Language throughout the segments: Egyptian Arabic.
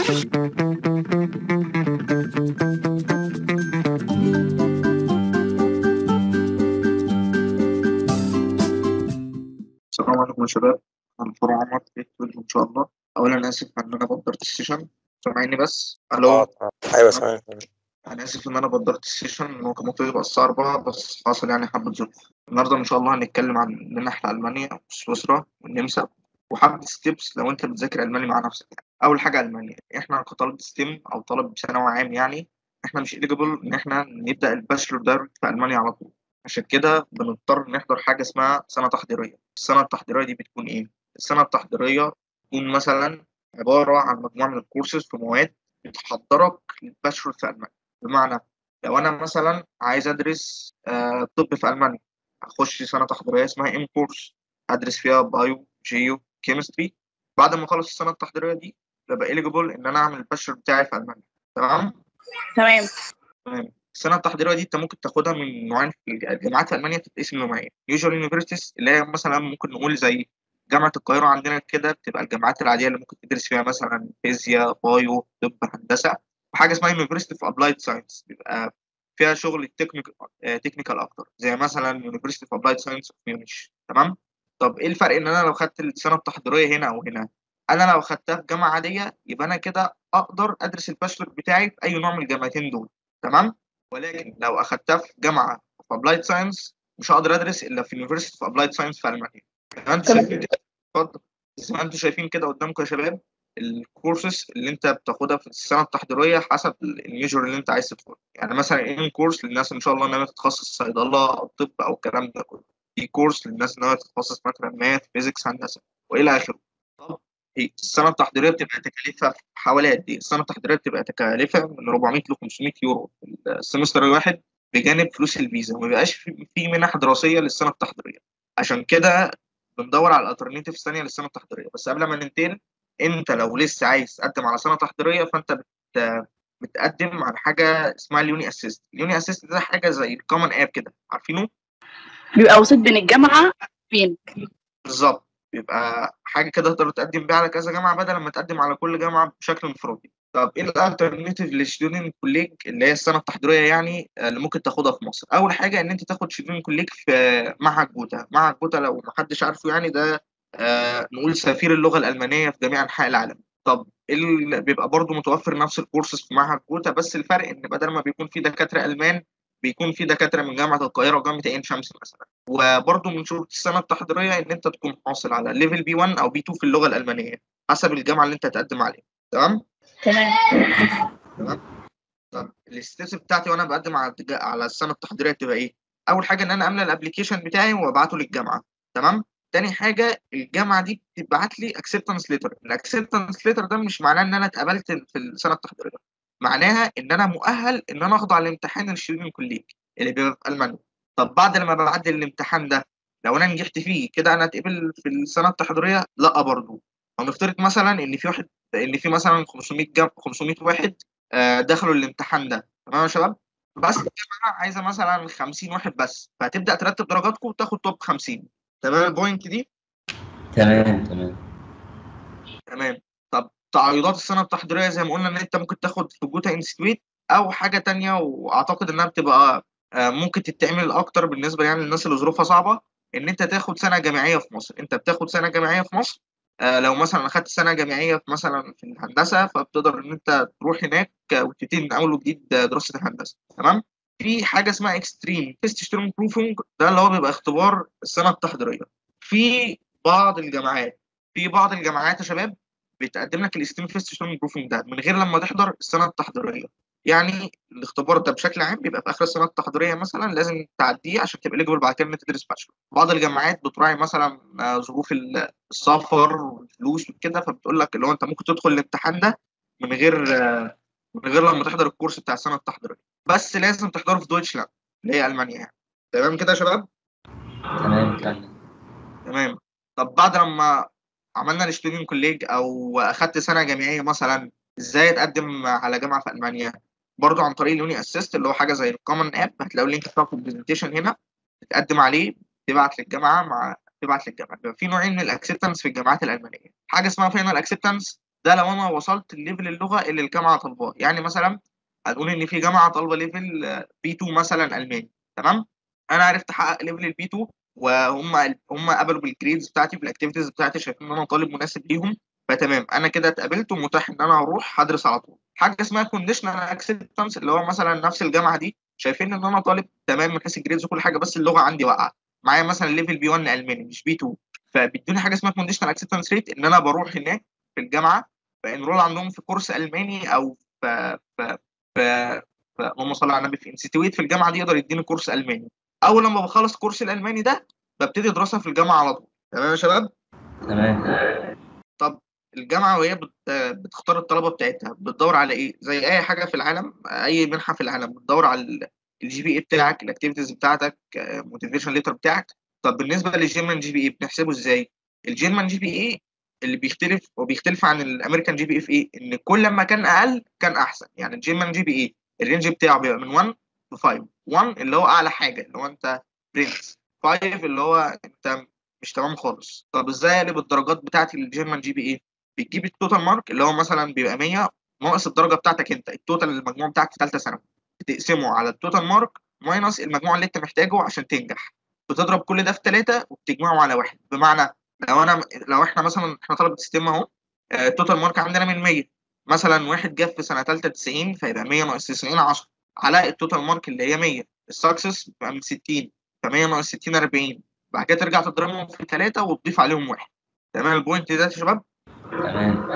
السلام عليكم يا شباب انا دكتور عمر ان شاء الله اولا اسف ان انا بدرت السيشن سامعيني بس الو اه تمام. ايوه سامع انا اسف ان انا بدرت السيشن هو كان المفروض يبقى الساعه 4 بس حصل يعني حبه ظروف النهارده ان شاء الله هنتكلم عن منح المانيا وسويسرا والنمسا وحبه ستيبس لو انت بتذاكر الماني مع نفسك يعني. اول حاجه المانيا احنا كطالب ستيم او طالب ثانوي عام يعني احنا مش eligible ان احنا نبدا الباشلور دايركت في المانيا على طول عشان كده بنضطر نحضر حاجه اسمها سنه تحضيريه السنه التحضيريه دي بتكون ايه السنه التحضيريه بتكون مثلا عباره عن مجموعه من الكورسز في مواد بتحضرك للباشلور في المانيا بمعنى لو انا مثلا عايز ادرس آه، طب في المانيا اخش سنه تحضيريه اسمها ام كورس ادرس فيها بايو جيو كيمستري بعد ما اخلص السنه التحضيريه دي ببقى eligible ان انا اعمل الباشلور بتاعي في المانيا تمام تمام تمام السنه التحضيريه دي انت ممكن تاخدها من نوعين في الجامعات في المانيا بتتقسم لنوعين يوجوال يونيفرسيتيز اللي هي مثلا ممكن نقول زي جامعه القاهره عندنا كده بتبقى الجامعات العاديه اللي ممكن تدرس فيها مثلا فيزياء بايو طب هندسه وحاجه اسمها يونيفرسيتي في ابلايد ساينس بيبقى فيها شغل تكنيكال اكتر زي مثلا يونيفرسيتي في ابلايد ساينس اوف ميونيش تمام طب ايه الفرق ان انا لو خدت السنه التحضيريه هنا او هنا انا لو خدتها في جامعه عاديه يبقى انا كده اقدر ادرس الباشلور بتاعي في اي نوع من الجامعتين دول تمام ولكن لو اخدتها في جامعه في ابلايد ساينس مش هقدر ادرس الا في يونيفرسيتي في ابلايد ساينس في المانيا زي ما انتم تمام. شايفين كده اتفضل زي ما انتم شايفين كده قدامكم يا شباب الكورسز اللي انت بتاخدها في السنه التحضيريه حسب الميجور اللي انت عايز تدخله يعني مثلا ان كورس للناس ان شاء الله ناويه تتخصص صيدله او طب او الكلام ده كله في كورس للناس ناويه تتخصص مثلا ماث فيزيكس هندسه والى اخره طب هي السنه التحضيريه بتبقى تكاليفها حوالي قد ايه؟ السنه التحضيريه بتبقى تكاليفها من 400 ل 500 يورو في السمستر الواحد بجانب فلوس الفيزا وما بيبقاش في في منح دراسيه للسنه التحضيريه عشان كده بندور على الالترناتيف ثانيه للسنه التحضيريه بس قبل ما ننتقل انت لو لسه عايز تقدم على سنه تحضيريه فانت بت بتقدم على حاجه اسمها اليوني اسيست اليوني اسيست ده حاجه زي الكومن اب كده عارفينه بيبقى وسيط بين الجامعة فين بالظبط بيبقى حاجه كده تقدر تقدم بيها على كذا جامعه بدل ما تقدم على كل جامعه بشكل انفرادي طب ايه الالترناتيف للستودنت كوليج اللي هي السنه التحضيريه يعني آه، اللي ممكن تاخدها في مصر اول حاجه ان انت تاخد ستودنت كوليج في معهد جوتا معهد جوتا لو محدش عارفه يعني ده آه نقول سفير اللغه الالمانيه في جميع انحاء العالم طب إيه اللي بيبقى برضه متوفر نفس الكورسز في معهد جوتا بس الفرق ان بدل ما بيكون في دكاتره المان بيكون في دكاتره من جامعه القاهره وجامعه عين شمس مثلا وبرضه من شروط السنه التحضيريه ان انت تكون حاصل على ليفل بي 1 او بي 2 في اللغه الالمانيه حسب الجامعه اللي انت هتقدم عليها تمام تمام تمام طب الستيبس بتاعتي وانا بقدم على التج- على السنه التحضيريه بتبقى ايه اول حاجه ان انا املى الابلكيشن بتاعي وابعته للجامعه تمام تاني حاجه الجامعه دي بتبعت لي اكسبتنس ليتر الاكسبتنس ليتر ده مش معناه ان انا اتقبلت في السنه التحضيريه معناها ان انا مؤهل ان انا اخضع لامتحان الشيرين كوليج اللي بيبقى في المانيا طب بعد لما بعدي الامتحان ده لو انا نجحت فيه كده انا اتقبل في السنه التحضيريه لا برضه هنفترض مثلا ان في واحد ان في مثلا 500 جام 500 واحد آه، دخلوا الامتحان ده تمام يا شباب بس الجامعه عايزه مثلا 50 واحد بس فهتبدا ترتب درجاتكم وتاخد توب 50 تمام البوينت دي تمام تمام تمام طب تعويضات السنه التحضيريه زي ما قلنا ان انت ممكن تاخد في جوتا انستيتويت او حاجه تانية واعتقد انها بتبقى آه، ممكن تتعمل اكتر بالنسبه يعني للناس اللي ظروفها صعبه ان انت تاخد سنه جامعيه في مصر انت بتاخد سنه جامعيه في مصر آه، لو مثلا اخدت سنه جامعيه في مثلا في الهندسه فبتقدر ان انت تروح هناك آه، وتبتدي من اول وجديد آه، دراسه الهندسه تمام في حاجه اسمها اكستريم تيست ستورم بروفنج ده اللي هو بيبقى اختبار السنه التحضيريه في بعض الجامعات في بعض الجامعات يا شباب بتقدم لك الاستيم فيست ستورم بروفنج ده من غير لما تحضر السنه التحضيريه يعني الاختبار ده بشكل عام بيبقى في اخر السنه التحضيريه مثلا لازم تعديه عشان تبقى eligible بعد كده ان انت تدرس باشلور بعض الجامعات بتراعي مثلا آه، ظروف ال- السفر والفلوس وكده فبتقول لك اللي هو انت ممكن تدخل الامتحان ده من غير آه، من غير لما تحضر الكورس بتاع السنه التحضيريه بس لازم تحضره في دويتشلاند اللي هي المانيا يعني تمام كده يا شباب تمام كمل تمام طب بعد لما عملنا الستودنت كوليج او اخدت سنه جامعيه مثلا ازاي اتقدم على جامعه في المانيا برضو عن طريق اليوني اسيست اللي هو حاجه زي الكومن اب هتلاقوا اللينك بتاعه في البرزنتيشن هنا تقدم عليه تبعت للجامعه مع تبعت للجامعه بيبقى في نوعين من الاكسبتنس في الجامعات الالمانيه حاجه اسمها فاينل اكسبتنس ده لو انا وصلت لليفل اللغه اللي الجامعه طالباه يعني مثلا هنقول ان في جامعه طالبه ليفل بي 2 مثلا الماني تمام انا عرفت احقق ليفل البي 2 وهم هم قبلوا بالجريدز بتاعتي بالاكتيفيتيز بتاعتي شايفين ان انا طالب مناسب ليهم فتمام انا كده اتقبلت ومتاح ان انا اروح هدرس على طول حاجه اسمها كونديشنال اكسبتنس اللي هو مثلا نفس الجامعه دي شايفين ان انا طالب تمام من حيث الجريدز وكل حاجه بس اللغه عندي واقعه معايا مثلا ليفل بي 1 الماني مش بي 2 فبيدوني حاجه اسمها كونديشنال اكسبتنس ريت ان انا بروح هناك في الجامعه فانرول عندهم في كورس الماني او في في في في- اللهم صل على النبي في انستيتويت في الجامعه دي يقدر يديني كورس الماني اول لما بخلص كورس الالماني ده ببتدي دراسه في الجامعه على طول تمام يا شباب تمام الجامعه وهي بت- بتختار الطلبه بتاعتها بتدور على ايه زي اي حاجه في العالم اي منحه في العالم بتدور على الجي بي اي بتاعك الاكتيفيتيز بتاعتك موتيفيشن ليتر بتاعك طب بالنسبه للجيرمان جي بي اي بنحسبه ازاي الجيرمان جي بي اي اللي بيختلف وبيختلف عن الامريكان جي بي اي في ايه ان كل ما كان اقل كان احسن يعني الجيرمان جي بي اي الرينج بتاعه بيبقى من 1 ل 5 1 اللي هو اعلى حاجه اللي هو انت برنس 5 اللي هو انت مش تمام خالص طب ازاي اقلب الدرجات بتاعتي للجيرمان جي بي اي بتجيب التوتال مارك اللي هو مثلا بيبقى 100 ناقص الدرجه بتاعتك انت التوتال المجموع بتاعك في ثالثه ثانوي بتقسمه على التوتال مارك ماينس المجموع اللي انت محتاجه عشان تنجح بتضرب كل ده في ثلاثه وبتجمعه على واحد بمعنى لو انا لو احنا مثلا احنا طلبه ستيم اهو آه، التوتال مارك عندنا من 100 مثلا واحد جاب في سنه ثالثه 90 فيبقى 100 ناقص 90 10 على التوتال مارك اللي هي 100 السكسس بيبقى من 60 ف 100 ناقص 60 40 بعد كده ترجع تضربهم في ثلاثه وتضيف عليهم واحد تمام البوينت ده يا شباب تمام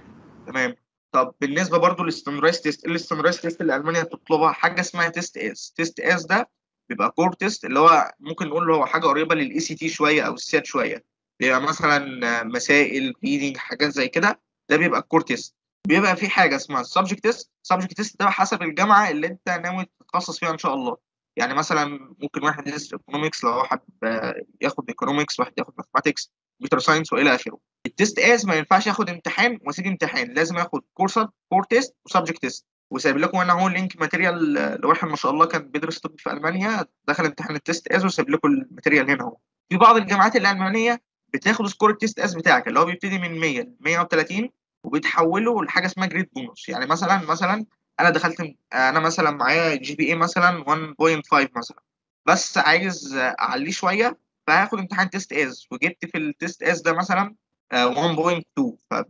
تمام طب بالنسبه برضو للستاندرايز تيست الستاندرايز تيست اللي المانيا بتطلبها حاجه اسمها تيست اس تيست اس ده بيبقى كور تيست اللي هو ممكن نقول هو حاجه قريبه للاي سي تي شويه او السيات شويه بيبقى مثلا مسائل ريدنج حاجات زي كده ده بيبقى الكور تيست بيبقى في حاجه اسمها السبجكت تيست السبجكت تيست ده حسب الجامعه اللي انت ناوي تتخصص فيها ان شاء الله يعني مثلا ممكن واحد يدرس ايكونومكس لو هو حابب آه، ياخد ايكونومكس واحد ياخد ماثماتكس كمبيوتر ساينس والى اخره التيست اس ما ينفعش ياخد امتحان واسيب امتحان لازم ياخد كورس كور تيست وسبجكت تيست وسايب لكم انا اهو لينك ماتيريال لواحد ما شاء الله كان بيدرس طب في المانيا دخل امتحان التيست اس وسايب لكم الماتيريال هنا اهو في بعض الجامعات الالمانيه بتاخد سكور التيست اس بتاعك اللي هو بيبتدي من 100 ل 130 وبتحوله لحاجه اسمها جريد بونص يعني مثلا مثلا انا دخلت انا مثلا معايا جي بي اي مثلا 1.5 مثلا بس عايز اعليه شويه فهاخد امتحان تيست اس وجبت في التيست اس ده مثلا آه، 1.2 فب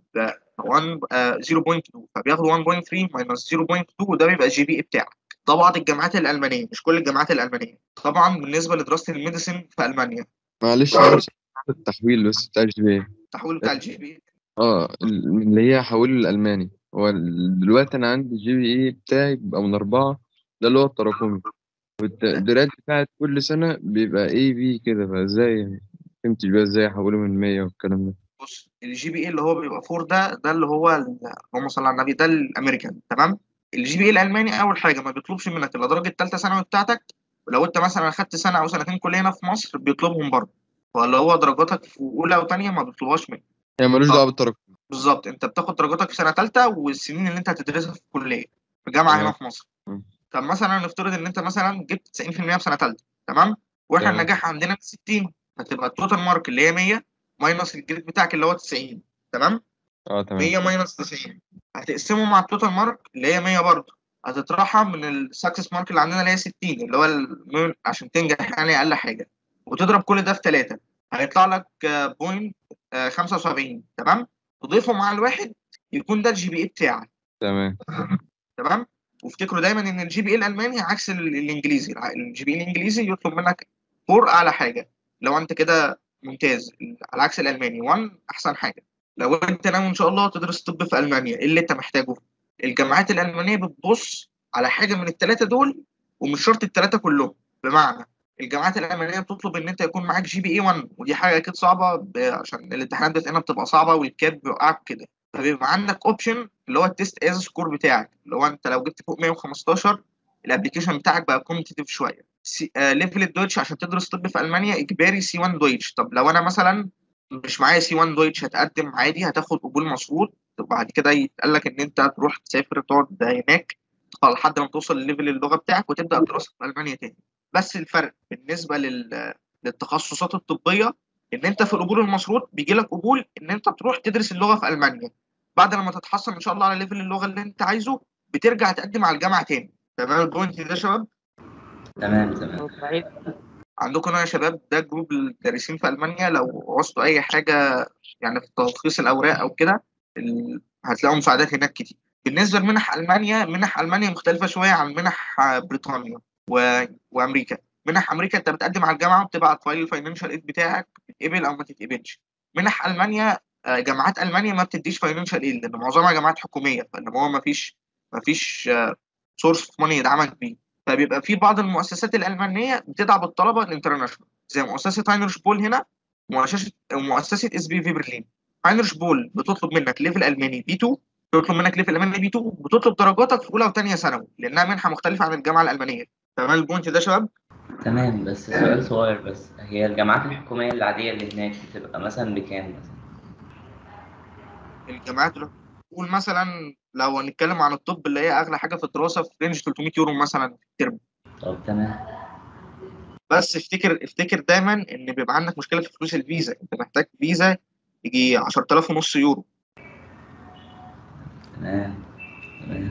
1 آه، 0.2 فبياخد 1.3 ماينس 0.2 وده بيبقى الجي بي اي بتاعك ده بعض الجامعات الالمانيه مش كل الجامعات الالمانيه طبعا بالنسبه لدراسه الميديسن في المانيا معلش معلش التحويل بس بتاع الجي بي التحويل بتاع الجي بي اي اه ال- من اللي هي حوله الألماني هو ال- دلوقتي أنا عندي الجي بي إي بتاعي بيبقى من أربعة ده اللي هو التراكمي والتقديرات بتاعت كل سنة بيبقى اي بي كده فازاي يعني فهمتش بقى ازاي احوله من 100 والكلام ده بص الجي بي اي اللي هو بيبقى 4 ده ده اللي هو ال- اللهم صل على النبي ده الامريكان تمام الجي بي اي الالماني اول حاجه ما بيطلبش منك الا درجه ثالثه ثانوي بتاعتك ولو انت مثلا اخدت سنه او سنتين كليه هنا في مصر بيطلبهم برضه ولا هو درجاتك في اولى وثانيه ما بيطلبوهاش منك يعني ملوش آه. دعوة بالتراكم بالظبط انت بتاخد درجاتك في سنه ثالثه والسنين اللي انت هتدرسها في الكليه في جامعه هنا تمام. في مصر مم. طب مثلا نفترض ان انت مثلا جبت 90% في سنه ثالثه تمام واحنا تمام. النجاح عندنا من 60 هتبقى التوتال مارك اللي هي 100 ماينس الجريد بتاعك اللي هو 90 تمام اه تمام 100 ماينس 90 هتقسمه مع التوتال مارك اللي هي 100 برضه هتطرحها من السكسس مارك اللي عندنا اللي هي 60 اللي هو ال- عشان تنجح يعني اقل حاجه وتضرب كل ده في 3 هيطلع لك بوينت 75 تمام تضيفه مع الواحد يكون ده الجي بي اي بتاعك تمام تمام وافتكروا دايما ان الجي بي اي الالماني عكس ال- الانجليزي الجي بي اي الانجليزي يطلب منك 4 اعلى حاجه لو انت كده ممتاز على عكس الالماني 1 احسن حاجه لو انت ناوي ان شاء الله تدرس طب في المانيا ايه اللي انت محتاجه الجامعات الالمانيه بتبص على حاجه من الثلاثه دول ومش شرط الثلاثه كلهم بمعنى الجامعات الالمانيه بتطلب ان انت يكون معاك جي بي اي 1 ودي حاجه اكيد صعبه ب- عشان الامتحانات بتاعتنا بتبقى صعبه والكاب بيوقعك كده فبيبقى عندك اوبشن اللي هو التيست از سكور بتاعك اللي هو انت لو جبت فوق 115 الابلكيشن بتاعك بقى كومبتيتيف شويه سي... آه ليفل الدويتش عشان تدرس طب في المانيا اجباري سي 1 دويتش طب لو انا مثلا مش معايا سي 1 دويتش هتقدم عادي هتاخد قبول مشروط وبعد كده يتقال لك ان انت تروح تسافر تقعد هناك لحد ما توصل لليفل اللغه بتاعك وتبدا الدراسه في المانيا تاني بس الفرق بالنسبه لل... للتخصصات الطبيه ان انت في القبول المشروط بيجي لك قبول ان انت تروح تدرس اللغه في المانيا بعد لما تتحصل ان شاء الله على ليفل اللغه اللي انت عايزه بترجع تقدم على الجامعه تاني تمام البوينت ده يا شباب تمام تمام عندكم هنا يا شباب ده جروب الدارسين في المانيا لو عوزتوا اي حاجه يعني في تلخيص الاوراق او كده ال- هتلاقوا مساعدات هناك كتير بالنسبه لمنح المانيا منح المانيا مختلفه شويه عن منح بريطانيا و... وامريكا منح امريكا انت بتقدم على الجامعه وبتبعت فايل الفاينانشال ايد بتاعك تتقبل او ما تتقبلش منح المانيا آه، جامعات المانيا ما بتديش فاينانشال ايد لان معظمها جامعات حكوميه فان هو ما فيش ما فيش سورس اوف ماني يدعمك بيه فبيبقى في بعض المؤسسات الالمانيه بتدعم الطلبه الانترناشونال زي مؤسسه هاينرش بول هنا ومؤسسه مؤسسه اس بي في برلين هاينرش بول بتطلب منك ليفل الماني بي 2 بتطلب منك ليفل الماني بي 2 بتطلب درجاتك في اولى وثانيه ثانوي لانها منحه مختلفه عن الجامعه الالمانيه تمام البوينت ده يا شباب تمام بس سؤال صغير بس هي الجامعات الحكومية العادية اللي هناك بتبقى مثلا بكام مثلا؟ الجامعات اللي- قول مثلا لو هنتكلم عن الطب اللي هي اغلى حاجه في الدراسه في رينج 300 يورو مثلا في الترم طب تمام بس افتكر افتكر دايما ان بيبقى عندك مشكله في فلوس الفيزا انت محتاج فيزا يجي 10000 ونص يورو تمام تمام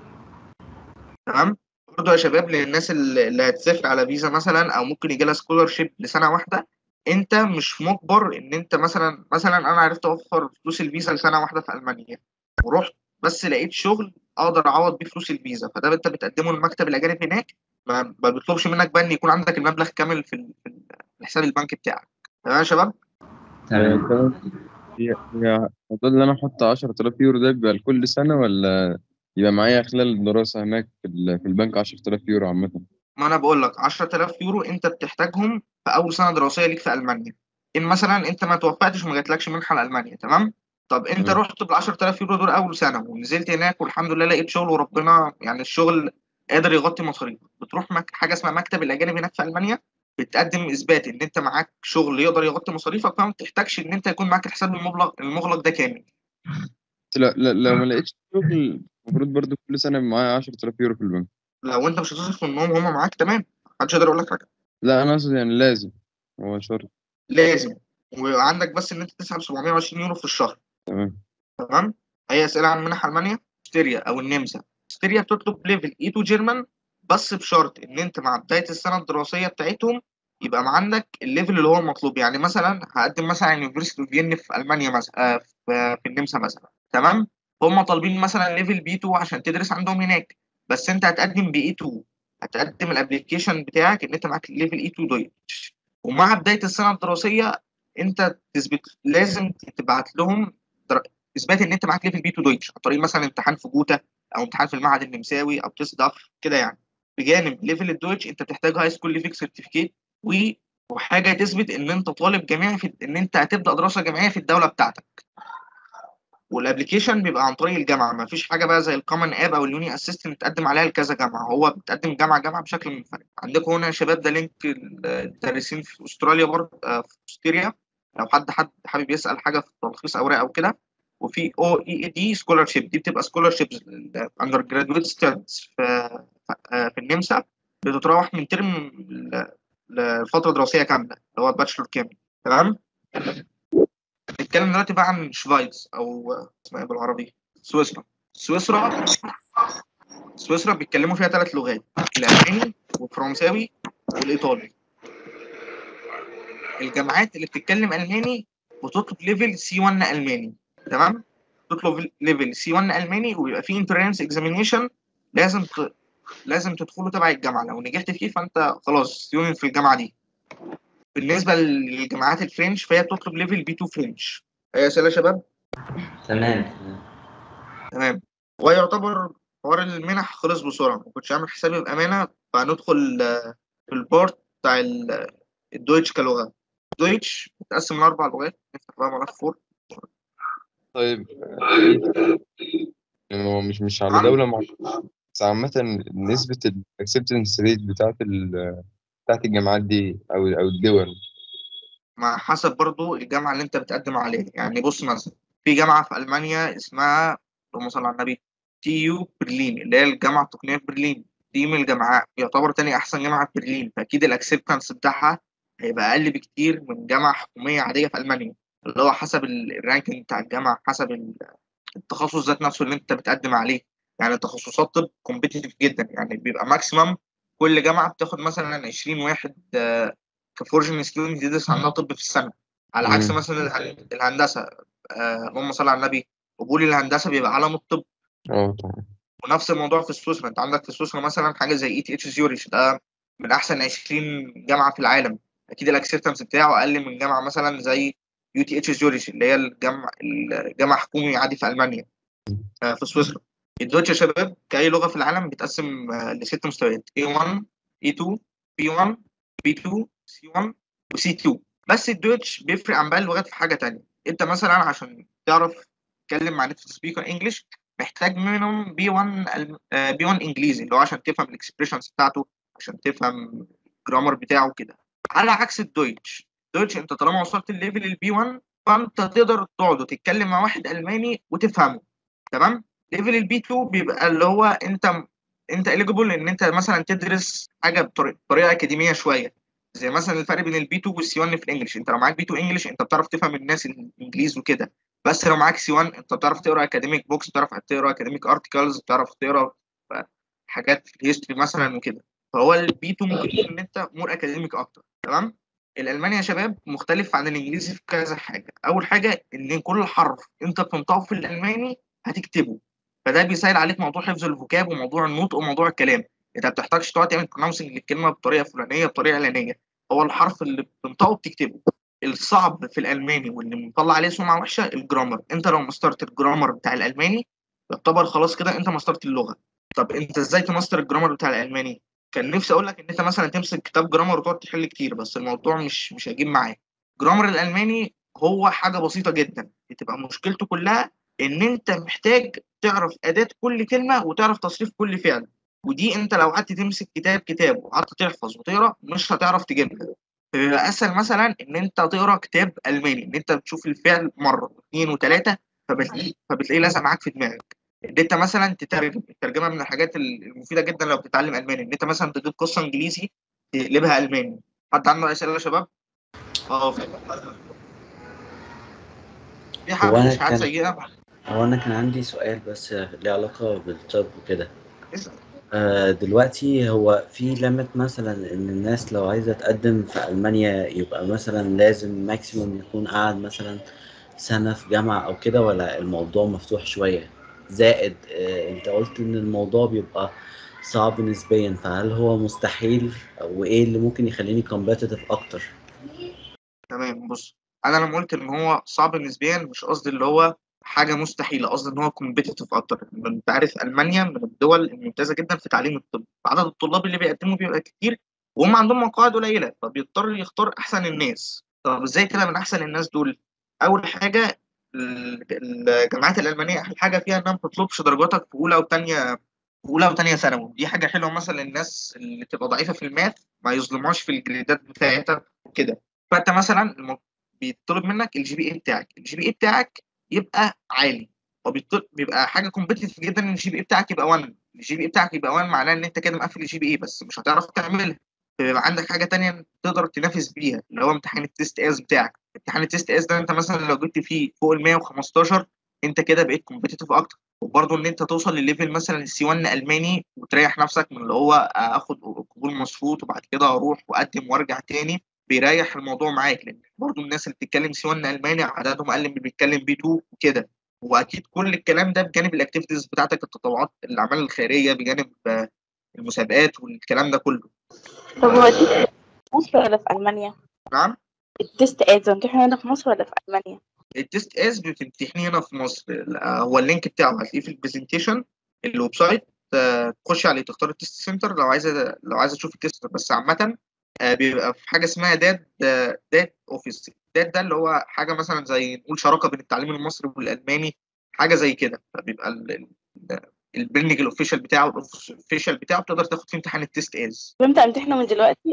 تمام برضه يا شباب للناس اللي اللي هتسافر على فيزا مثلا او ممكن يجي لها سكولرشيب لسنه واحده انت مش مجبر ان انت مثلا مثلا انا عرفت اوفر فلوس الفيزا لسنه واحده في المانيا ورحت بس لقيت شغل اقدر اعوض بيه فلوس الفيزا فده انت بتقدمه للمكتب الاجانب هناك ما ما بيطلبش منك بقى ان يكون عندك المبلغ كامل في ال- في ال- في الحساب البنكي بتاعك تمام يا شباب تمام هي هي المفروض ان انا احط 10000 يورو ده بيبقى لكل سنه ولا يبقى معايا خلال الدراسه هناك في ال- في البنك 10000 يورو عامه ما انا بقول لك 10000 يورو انت بتحتاجهم في اول سنه دراسيه ليك في المانيا ان مثلا انت ما توفقتش وما جاتلكش منحه لالمانيا تمام طب انت تمام. رحت بال 10000 يورو دول اول سنه ونزلت هناك والحمد لله لقيت شغل وربنا يعني الشغل قادر يغطي مصاريفك بتروح مك... حاجه اسمها مكتب الاجانب هناك في المانيا بتقدم اثبات ان انت معاك شغل يقدر يغطي مصاريفك فما بتحتاجش ان انت يكون معاك الحساب المبلغ المغلق ده كامل بس لا لا لو ما لقيتش شغل المفروض برضو كل سنه يبقى معايا 10000 يورو في البنك لو انت مش هتصرف منهم هم معاك تمام محدش يقدر يقول لك حاجه لا انا اقصد يعني لازم هو شرط لازم وعندك بس ان انت تسحب 720 يورو في الشهر تمام تمام اي اسئله عن منح المانيا استيريا او النمسا استيريا بتطلب ليفل اي 2 جيرمان بس بشرط ان انت مع بدايه السنه الدراسيه بتاعتهم يبقى ما عندك الليفل اللي هو المطلوب يعني مثلا هقدم مثلا يونيفرسيتي اوف فين في المانيا مثلا آه، في في النمسا مثلا تمام هم طالبين مثلا ليفل بي 2 عشان تدرس عندهم هناك بس انت هتقدم باي 2 هتقدم الابلكيشن بتاعك ان انت معاك ليفل اي 2 دويتش ومع بدايه السنه الدراسيه انت تثبت لازم تبعت لهم در- اثبات ان انت معاك ليفل بي 2 دويتش عن طريق مثلا امتحان في جوتا او امتحان في المعهد النمساوي او تيست داف كده يعني بجانب ليفل الدويتش انت بتحتاج هاي سكول ليفل سيرتيفيكيت و وحاجه تثبت ان انت طالب جامعي في ان انت هتبدا دراسه جامعيه في الدوله بتاعتك والابلكيشن بيبقى عن طريق الجامعه ما فيش حاجه بقى زي الكومن اب او اليوني اسيستنت تقدم عليها لكذا جامعه هو بتقدم جامعه جامعه بشكل منفرد عندكم هنا يا شباب ده لينك الدارسين في استراليا برضه آه، في استراليا لو حد حد حابب يسال حاجه في تلخيص اوراق او كده وفي او اي اي دي سكولارشيب دي بتبقى سكولارشيبس اندر جرادويت ستودنتس في آه، في النمسا بتتراوح من ترم ل- لفتره دراسيه كامله اللي هو باتشلور كامل تمام نتكلم دلوقتي بقى عن شفايتس او اسمها ايه بالعربي سويسرا سويسرا سويسرا بيتكلموا فيها ثلاث لغات الالماني والفرنساوي والايطالي الجامعات اللي بتتكلم الماني بتطلب ليفل سي 1 الماني تمام تطلب ليفل سي 1 الماني وبيبقى فيه انترنس اكزامينيشن لازم ت... لازم تدخله تبع الجامعه لو نجحت فيه فانت خلاص ستودنت في الجامعه دي بالنسبه للجامعات الفرنش فهي بتطلب ليفل بي 2 فرنش اي اسئله يا شباب تمام تمام تمام ويعتبر حوار المنح خلص بسرعه ما كنتش عامل حسابي بامانه فهندخل آه، في البارت بتاع ال- الدويتش كلغه الدويتش متقسم لاربع لغات نفتح بقى ملف فور طيب يعني هو مش مش على عم- دولة معينة بس عامة نسبة الأكسبتنس ريت بتاعت ال بتاعت الجامعات دي أو أو الدول مع حسب برضو الجامعه اللي انت بتقدم عليها يعني بص مثلا في جامعه في المانيا اسمها اللهم صل على النبي تي يو برلين اللي هي الجامعه التقنيه في برلين دي من الجامعات يعتبر تاني احسن جامعه في برلين فاكيد الاكسبتنس بتاعها هيبقى اقل بكتير من جامعه حكوميه عاديه في المانيا اللي هو حسب ال- الرانكينج بتاع الجامعه حسب ال- التخصص ذات نفسه اللي انت بتقدم عليه يعني تخصصات طب كومبيتيتيف جدا يعني بيبقى ماكسيمم كل جامعه بتاخد مثلا 20 واحد كفورجن ستودنت يدرس عندها طب في السنه على عكس مم. مثلا الهن- الهندسه آه، اللهم صل على النبي قبول الهندسه بيبقى عالم الطب اه طبعا ونفس الموضوع في سويسرا انت عندك في سويسرا مثلا حاجه زي اي تي اتش زيوريش ده من احسن 20 جامعه في العالم اكيد الاكسبتنس بتاعه اقل من جامعه مثلا زي يو تي اتش زيوريش اللي هي الجامعه الجامعه حكومي عادي في المانيا آه، في سويسرا الدوتش يا شباب كأي لغة في العالم بيتقسم آه، لست مستويات A1 A2 B1 B2 C1 و C2 بس الدوتش بيفرق عن باقي اللغات في حاجة تانية انت مثلا عشان تعرف تتكلم مع نيتف سبيكر انجلش محتاج منهم B1 الم- آه، B1 انجليزي اللي هو عشان تفهم الاكسبريشنز بتاعته عشان تفهم الجرامر بتاعه كده على عكس الدويتش الدويتش انت طالما وصلت الليفل البي 1 فانت تقدر تقعد وتتكلم مع واحد الماني وتفهمه تمام ليفل البي 2 بيبقى اللي هو انت انت eligible ان انت مثلا تدرس حاجه بطريقه بطريقة اكاديميه شويه زي مثلا الفرق بين البي 2 والسي 1 في الانجليش انت لو معاك بي 2 انجليش انت بتعرف تفهم الناس الانجليز وكده بس لو معاك سي 1 انت بتعرف تقرا اكاديميك بوكس بتعرف تقرا اكاديميك ارتكلز بتعرف تقرا حاجات في الهيستوري مثلا وكده فهو البي 2 ممكن يكون ان انت مور اكاديميك اكتر تمام الالماني يا شباب مختلف عن الانجليزي في كذا حاجه اول حاجه ان كل حرف انت بتنطقه في الالماني هتكتبه فده بيسهل عليك موضوع حفظ الفوكاب وموضوع النطق وموضوع الكلام انت ما بتحتاجش تقعد تعمل برونسنج للكلمه بطريقه فلانيه بطريقه علانيه هو الحرف اللي بتنطقه بتكتبه الصعب في الالماني واللي مطلع عليه سمعه وحشه الجرامر انت لو مسترت الجرامر بتاع الالماني يعتبر خلاص كده انت مسترت اللغه طب انت ازاي تمستر الجرامر بتاع الالماني كان نفسي اقول لك ان انت مثلا تمسك كتاب جرامر وتقعد تحل كتير بس الموضوع مش مش هيجيب معاك جرامر الالماني هو حاجه بسيطه جدا بتبقى مشكلته كلها ان انت محتاج تعرف اداه كل كلمه وتعرف تصريف كل فعل ودي انت لو قعدت تمسك كتاب كتاب وقعدت تحفظ وتقرا مش هتعرف تجيبها فبيبقى اسهل مثلا ان انت تقرا كتاب الماني ان انت بتشوف الفعل مره واثنين وثلاثه فبتلاقيه فبتلاقيه لازق معاك في دماغك ان انت مثلا تترجم الترجمه من الحاجات المفيده جدا لو بتتعلم الماني ان انت مثلا تجيب قصه انجليزي تقلبها الماني حد عنده اسئله يا شباب اه في في هو حاجه أنا اشاعات كان سيئه هو أنا كان عندي سؤال بس ليه علاقة بالطب وكده اسال آه، دلوقتي هو في ليميت مثلا إن الناس لو عايزة تقدم في ألمانيا يبقى مثلا لازم ماكسيموم يكون قاعد مثلا سنة في جامعة أو كده ولا الموضوع مفتوح شوية زائد آه، أنت قلت إن الموضوع بيبقى صعب نسبيا فهل هو مستحيل وإيه اللي ممكن يخليني كومبetitive أكتر؟ تمام بص انا لما قلت ان هو صعب نسبيا مش قصدي اللي هو حاجه مستحيله قصدي ان هو كومبيتيتيف اكتر انت عارف المانيا من الدول الممتازه جدا في تعليم الطب عدد الطلاب اللي بيقدموا بيبقى كتير وهم عندهم مقاعد قليله فبيضطر يختار احسن الناس طب ازاي كده من احسن الناس دول اول حاجه ال- الجامعات الالمانيه احلى حاجه فيها انها ما بتطلبش درجاتك في اولى وثانيه في اولى وثانيه ثانوي دي حاجه حلوه مثلا الناس اللي تبقى ضعيفه في الماث ما يظلموش في الجريدات بتاعتها وكده فانت مثلا الم- بيطلب منك الجي بي اي بتاعك الجي بي اي بتاعك يبقى عالي وبيطلب بيبقى حاجه كومبيتيتيف جدا ان الجي بي اي بتاعك يبقى 1 الجي بي اي بتاعك يبقى 1 معناه ان انت كده مقفل الجي بي اي بس مش هتعرف تعملها فيبقى عندك حاجه تانية تقدر تنافس بيها اللي هو امتحان التيست اس بتاعك امتحان التيست اس ده انت مثلا لو جبت فيه فوق ال 115 انت كده بقيت كومبيتيتيف اكتر وبرضه ان انت توصل لليفل مثلا السي 1 الماني وتريح نفسك من اللي هو اخد قبول مشروط وبعد كده اروح واقدم وارجع تاني بيريح الموضوع معاك لان برضه الناس اللي بتتكلم سي 1 الماني عددهم اقل من اللي بيتكلم بي 2 وكده واكيد كل الكلام ده بجانب الاكتيفيتيز بتاعتك التطوعات الاعمال الخيريه بجانب آه، المسابقات والكلام ده كله طب هو التست في مصر ولا في ألمانيا؟ نعم التست ايز بتمتحن هنا في مصر ولا في ألمانيا؟ التيست اس بتمتحني هنا في مصر آه، هو اللينك بتاعه هتلاقيه في البرزنتيشن الويب سايت آه، تخش عليه تختار التيست سنتر لو عايزه لو عايزه تشوف التيست بس عامه آه، بيبقى في حاجه اسمها داد داد اوفيس داد ده اللي هو حاجه مثلا زي نقول شراكه بين التعليم المصري والالماني حاجه زي كده فبيبقى ال- ال- البرنامج الاوفيشال بتاعه الاوفيشال بتاعه بتقدر تاخد فيه امتحان التيست از فهمت امتحنه من دلوقتي؟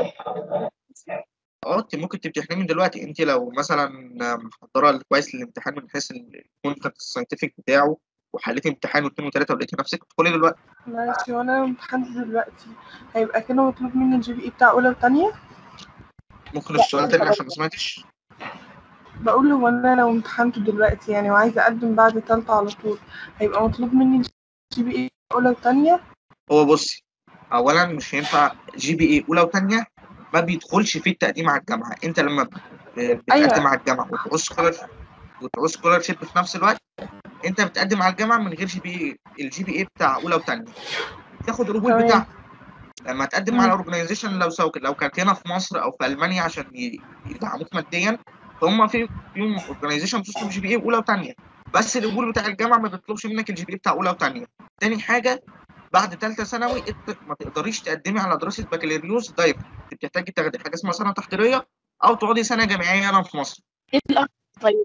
اه انت ممكن تمتحنيه من دلوقتي انت لو مثلا محضره كويس للامتحان من حيث الكونتنت الساينتفك بتاعه وحليتي امتحان واثنين وثلاثه ولقيتي نفسك تدخلي دلوقتي ماشي وانا امتحنت دلوقتي هيبقى كده مطلوب مني الجي بي اي بتاع اولى وتانية ممكن لا، السؤال تاني خلاص. عشان ما سمعتش بقول هو انا لو امتحنت دلوقتي يعني وعايزه اقدم بعد تالتة على طول هيبقى مطلوب مني جي بي اي اولى وتانية هو بصي اولا مش هينفع جي بي اي اولى وثانيه ما بيدخلش في التقديم على الجامعه انت لما ب- بتقدم أيوة. على الجامعه وتعوز سكولر وتعوز سكولرشيب في نفس الوقت انت بتقدم على الجامعه من غير جي بي اي الجي بي اي بتاع اولى وثانيه تاخد القبول تمام. بتاعك لما تقدم مم. على اورجنايزيشن لو سو لو كانت هنا في مصر او في المانيا عشان ي- يدعموك ماديا فهم في فيهم اورجنايزيشن بتطلب جي بي اي اولى وثانيه بس القبول بتاع الجامعه ما بيطلبش منك الجي بي اي بتاع اولى وثانيه تاني حاجه بعد ثالثه ثانوي انت ما تقدريش تقدمي على دراسه بكالوريوس دايركت انت بتحتاجي تاخدي حاجه اسمها سنه تحضيريه او تقعدي سنه جامعيه هنا في مصر ايه الافضل طيب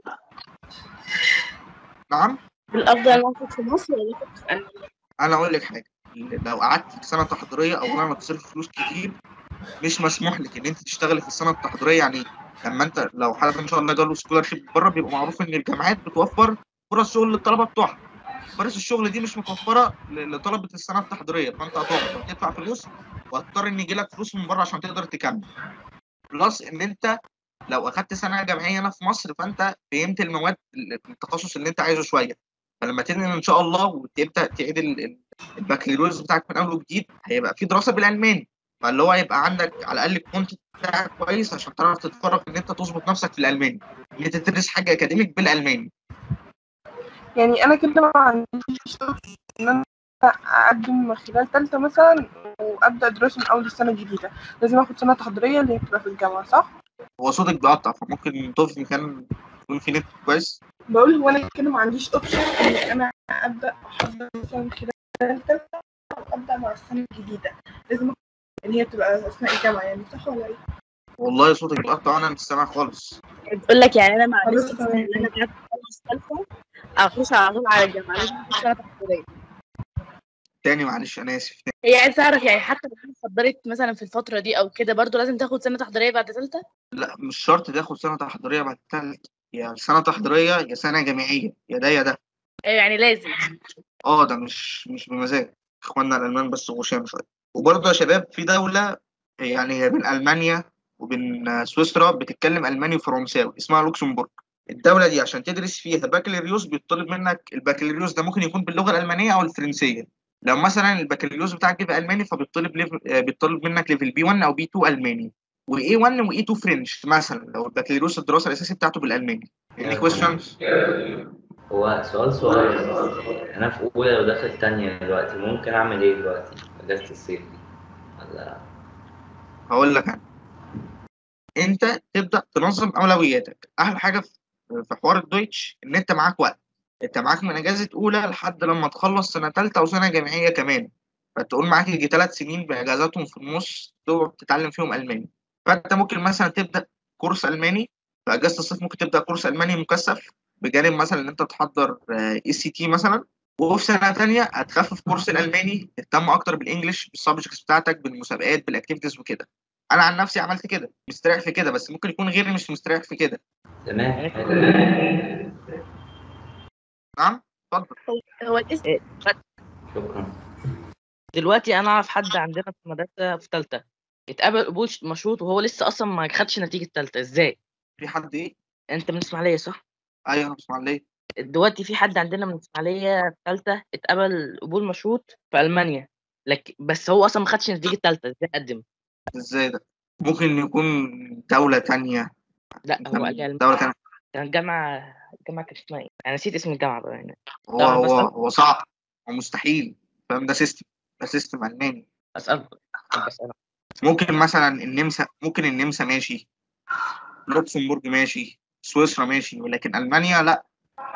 نعم الافضل ان اخد في مصر ولا اخد في المانيا انا اقول لك حاجه لو قعدت سنه تحضيريه اولا هتصرف فلوس كتير مش مسموح لك ان انت تشتغلي في السنه التحضيريه يعني لما انت لو حد ان شاء الله جاله سكولارشيب بره بيبقى معروف ان الجامعات بتوفر فرص شغل للطلبه بتوعها فرص الشغل دي مش متوفره ل- لطلبه السنه التحضيريه فانت هتقعد وهتدفع فلوس وهتضطر ان يجي لك فلوس من بره عشان تقدر تكمل بلس ان انت لو اخدت سنه جامعيه هنا في مصر فانت فهمت المواد التخصص اللي انت عايزه شويه فلما تنقل ان شاء الله وتبدا تعيد ال- ال- البكالوريوس بتاعك من اول وجديد هيبقى في دراسه بالالماني فاللي هو هيبقى عندك على الاقل الكونت بتاعك كويس عشان تعرف تتفرج ان انت تظبط نفسك في الالماني ان انت تدرس حاجه اكاديميك بالالماني يعني انا كده ما عنديش ان انا اقدم من خلال تالتة مثلا وابدا دراسه من اول السنه الجديده لازم اخد سنه تحضيريه اللي هي بتبقى في الجامعه صح هو صوتك بيقطع فممكن تقف في مكان يكون في نت كويس بقول هو انا كده ما عنديش اوبشن ان انا ابدا احضر مثلا من خلال تالتة وابدا مع السنه الجديده لازم أخد اللي هي بتبقى اثناء الجامعه يعني صح ولا ايه؟ والله صوتك بيقطع وانا مش سامع خالص بتقول لك يعني انا ما عنديش خلاص، اوبشن تمام. ان انا بعد ما اخلص ثالثه اخش على طول على الجامعه لازم اخد سنه تحضيريه تاني معلش انا اسف تاني. هي عايزه تعرف يعني حتى لو انا اتفضلت مثلا في الفتره دي او كده برضو لازم تاخد سنه تحضيريه بعد ثالثه لا مش شرط تاخد سنه تحضيريه بعد التالت يا سنه تحضيريه يا سنه جامعيه يا ده يا ده يعني لازم اه ده مش مش بمزاج اخواننا الالمان بس غشام شويه وبرضه يا شباب في دوله يعني هي بين المانيا وبين آه، سويسرا بتتكلم الماني وفرنساوي اسمها لوكسمبورغ الدوله دي عشان تدرس فيها بكالوريوس بيطلب منك البكالوريوس ده ممكن يكون باللغه الالمانيه او الفرنسيه لو مثلا البكالوريوس بتاعك بيبقى الماني فبيطلب ليف... آه، بيطلب منك ليفل بي 1 او بي 2 الماني واي 1 واي 2 فرنش مثلا لو البكالوريوس الدراسه الاساسي بتاعته بالالماني any questions هو سؤال صغير انا في اولى وداخل تانية دلوقتي ممكن اعمل ايه دلوقتي في اجازة الصيف دي ولا هقول لك انا انت تبدا تنظم اولوياتك احلى حاجه في في حوار الدويتش ان انت معاك وقت انت معاك من اجازه اولى لحد لما تخلص سنه ثالثه وسنه جامعيه كمان فتقول معاك يجي ثلاث سنين باجازاتهم في النص تقعد تتعلم فيهم الماني فانت ممكن مثلا تبدا كورس الماني في اجازه الصيف ممكن تبدا كورس الماني مكثف بجانب مثلا ان انت تحضر اي سي تي مثلا وفي سنه تانية هتخفف كورس الالماني تهتم اكتر بالانجلش بالسبجكتس بتاعتك بالمسابقات بالاكتيفيتيز وكده انا عن نفسي عملت كده مستريح في كده بس ممكن يكون غيري مش مستريح في كده تمام حلو نعم اتفضل هو الاسم شكرا دلوقتي انا اعرف حد عندنا في المدرسه في ثالثه اتقبل قبول مشروط وهو لسه اصلا ما خدش نتيجه ثالثه ازاي في حد ايه انت من الاسماعيليه صح ايوه انا بسمع ليه دلوقتي في حد عندنا من الاسماعيليه في ثالثه اتقبل قبول مشروط في المانيا لكن بس هو اصلا ما خدش نتيجه ثالثه ازاي قدم ازاي ده ممكن يكون دولة تانية لا هو قال لي دولة تانية كان جامعه جامعه كان اسمها ايه انا نسيت اسم الجامعه بقى يعني هو لا، هو بس- هو صعب هو مستحيل فاهم ده سيستم ده سيستم ألماني اسال بسأل ممكن مثلا النمسا ممكن النمسا ماشي لوكسمبورج ماشي سويسرا ماشي ولكن ألمانيا لا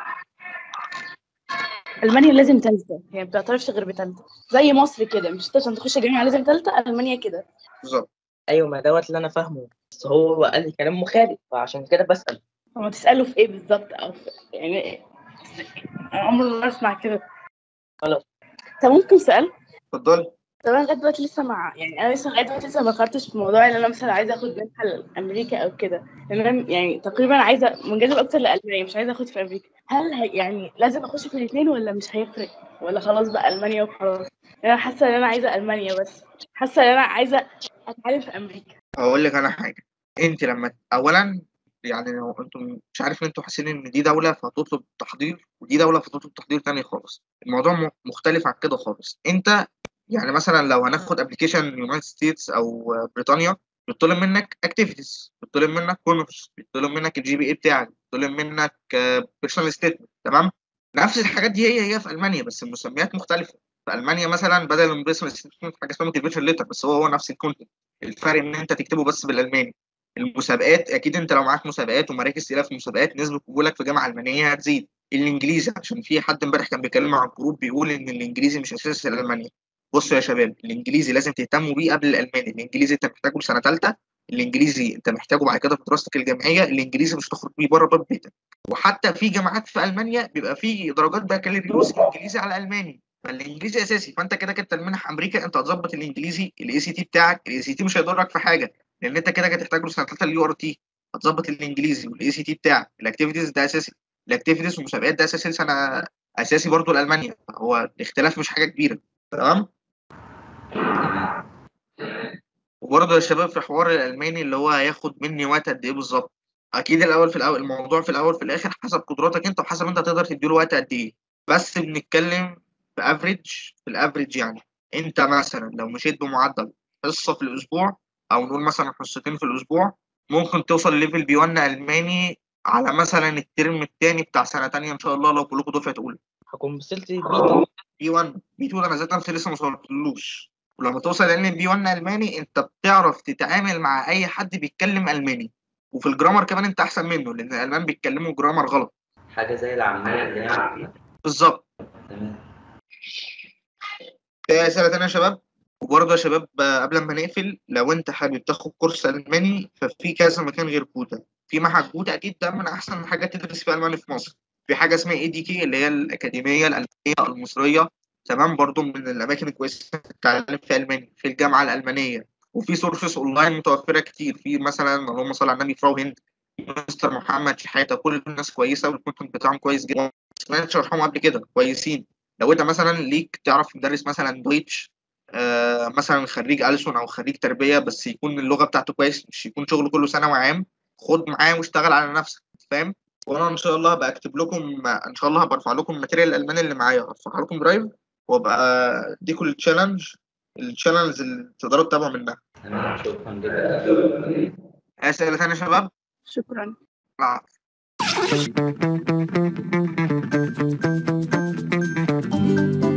المانيا لازم ثالثه هي ما بتعترفش غير بثالثه زي مصر كده مش انت عشان تخش جامعه لازم ثالثه المانيا كده بالظبط ايوه ما دوت اللي انا فاهمه بس هو قال لي كلام مخالف فعشان كده بسال هو تساله في ايه بالظبط او في يعني انا عمري ما اسمع كده خلاص. طب ممكن سؤال اتفضلي طب انا لغايه دلوقتي لسه مع يعني انا لسه لغايه دلوقتي لسه ما قررتش في موضوع ان انا مثلا عايزه اخد منحه لامريكا او كده لان انا يعني تقريبا عايزه منجذب اكتر لالمانيا مش عايزه اخد في امريكا هل هي يعني لازم اخش في الاثنين ولا مش هيفرق ولا خلاص بقى المانيا وخلاص انا حاسه ان انا عايزه المانيا بس حاسه ان انا عايزه اتعلم في امريكا اقول لك انا حاجه انت لما اولا يعني لو انتم مش عارف ان انتوا حاسين ان دي دوله فهتطلب تحضير ودي دوله فهتطلب تحضير تاني خالص الموضوع م- مختلف عن كده خالص انت يعني مثلا لو هناخد ابلكيشن يونايتد ستيتس او بريطانيا بيطلب منك اكتيفيتيز بيطلب منك كونرز بيطلب منك الجي بي اي بتاعك بيطلب منك بيرسونال ستيتمنت تمام نفس الحاجات دي هي هي في المانيا بس المسميات مختلفه في المانيا مثلا بدل البيرسونال ستيتمنت حاجه اسمها موتيفيشن ليتر بس هو هو نفس الكونتنت الفرق ان انت تكتبه بس بالالماني المسابقات اكيد انت لو معاك مسابقات ومراكز تقيله في المسابقات نسبه قبولك في جامعه المانيه هتزيد الانجليزي عشان في حد امبارح كان بيتكلم عن الجروب بيقول ان الانجليزي مش اساس الالمانيا بصوا يا شباب الانجليزي لازم تهتموا بيه قبل الالماني الانجليزي انت محتاجه لسنه ثالثه الانجليزي انت محتاجه بعد كده في دراستك الجامعيه الانجليزي مش هتخرج بيه بره باب بيتك وحتى في جامعات في المانيا بيبقى في درجات بكالوريوس انجليزي على الماني فالانجليزي اساسي فانت كده كده المنح امريكا انت هتظبط الانجليزي الاي سي تي بتاعك الاي سي تي مش هيضرك في حاجه لان انت كده كده هتحتاج له سنه ثالثه اليو ار تي هتظبط الانجليزي والاي سي تي بتاعك الاكتيفيتيز ده اساسي الاكتيفيتيز والمسابقات ده اساسي سنه اساسي برضو لالمانيا هو الاختلاف مش حاجه كبيره تمام تمام وبرضه يا شباب في حوار الالماني اللي هو هياخد مني وقت قد ايه بالظبط اكيد الاول في الاول الموضوع في الاول في الاخر حسب قدراتك انت وحسب انت هتقدر تديله وقت قد ايه بس بنتكلم في افريج في الافريج يعني انت مثلا لو مشيت بمعدل حصه في الاسبوع او نقول مثلا حصتين في الاسبوع ممكن توصل ليفل بي 1 الماني على مثلا الترم الثاني بتاع سنه تانية ان شاء الله لو كلكم دفعه اولى هكون وصلت بي بي 1 بي 2 انا ذات نفسي لسه ما وصلتلوش ولما توصل لان بي 1 الماني انت بتعرف تتعامل مع اي حد بيتكلم الماني وفي الجرامر كمان انت احسن منه لان الالمان بيتكلموا جرامر غلط حاجة زي العامية يعني بالظبط تمام في اسئله تانية يا شباب وبرضه يا شباب آه، قبل ما نقفل لو انت حابب تاخد كورس الماني ففي كذا مكان غير كوتا في معهد كوتا اكيد ده من احسن حاجات تدرس فيها الماني في مصر في حاجه اسمها اي دي كي اللي هي الاكاديميه الالمانيه المصريه تمام برضه من الاماكن الكويسه تتعلم فيها الماني في الجامعه الالمانيه وفي سورسز اونلاين متوفره كتير في مثلا اللهم صل على النبي فراو هند مستر محمد شحاته كل الناس كويسه والكونتنت بتاعهم كويس جدا سمعت شرحهم قبل كده كويسين لو انت مثلا ليك تعرف مدرس مثلا دويتش آه مثلا خريج ألسن او خريج تربيه بس يكون اللغه بتاعته كويس مش يكون شغله كله ثانوي عام خد معاه واشتغل على نفسك فاهم وانا ان شاء الله هبقى اكتب لكم ان شاء الله هبقى ارفع لكم الماتيريال الالماني اللي معايا هرفعها لكم درايف وابقى اديكم التشالنج التشالنج اللي تقدروا تتابعوا منها تمام شكرا جدا اسئله ثانيه يا شباب شكرا العفو.